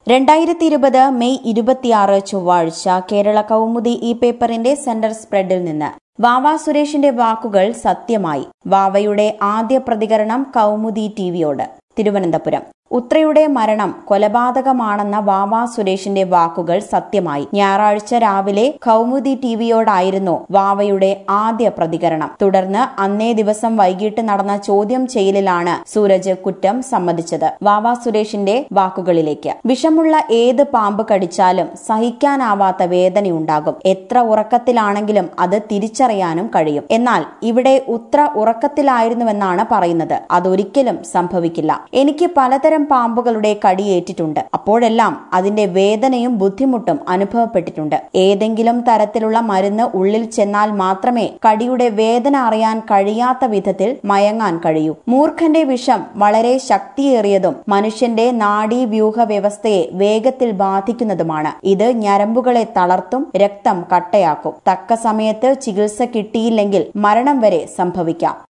രണ്ടായിരത്തി ഇരുപത് മെയ് ഇരുപത്തിയാറ് ചൊവ്വാഴ്ച കേരള കൗമുദി ഈ പേപ്പറിന്റെ സെന്റർ സ്പ്രെഡിൽ നിന്ന് വാവ സുരേഷിന്റെ വാക്കുകൾ സത്യമായി വാവയുടെ ആദ്യ പ്രതികരണം കൗമുദി ടിവിയോട് തിരുവനന്തപുരം ഉത്രയുടെ മരണം കൊലപാതകമാണെന്ന വാവ സുരേഷിന്റെ വാക്കുകൾ സത്യമായി ഞായറാഴ്ച രാവിലെ കൗമുദി ടിവിയോടായിരുന്നു വാവയുടെ ആദ്യ പ്രതികരണം തുടർന്ന് അന്നേ ദിവസം വൈകിട്ട് നടന്ന ചോദ്യം ചെയ്യലിലാണ് സൂരജ് കുറ്റം സമ്മതിച്ചത് വാവ സുരേഷിന്റെ വാക്കുകളിലേക്ക് വിഷമുള്ള ഏത് പാമ്പ് കടിച്ചാലും സഹിക്കാനാവാത്ത വേദനയുണ്ടാകും എത്ര ഉറക്കത്തിലാണെങ്കിലും അത് തിരിച്ചറിയാനും കഴിയും എന്നാൽ ഇവിടെ ഉത്ര ഉറക്കത്തിലായിരുന്നുവെന്നാണ് പറയുന്നത് അതൊരിക്കലും സംഭവിക്കില്ല എനിക്ക് പലതരം പാമ്പുകളുടെ കടിയേറ്റിട്ടുണ്ട് അപ്പോഴെല്ലാം അതിന്റെ വേദനയും ബുദ്ധിമുട്ടും അനുഭവപ്പെട്ടിട്ടുണ്ട് ഏതെങ്കിലും തരത്തിലുള്ള മരുന്ന് ഉള്ളിൽ ചെന്നാൽ മാത്രമേ കടിയുടെ വേദന അറിയാൻ കഴിയാത്ത വിധത്തിൽ മയങ്ങാൻ കഴിയൂ മൂർഖന്റെ വിഷം വളരെ ശക്തിയേറിയതും മനുഷ്യന്റെ നാഡീവ്യൂഹ വ്യവസ്ഥയെ വേഗത്തിൽ ബാധിക്കുന്നതുമാണ് ഇത് ഞരമ്പുകളെ തളർത്തും രക്തം കട്ടയാക്കും തക്ക സമയത്ത് ചികിത്സ കിട്ടിയില്ലെങ്കിൽ മരണം വരെ സംഭവിക്കാം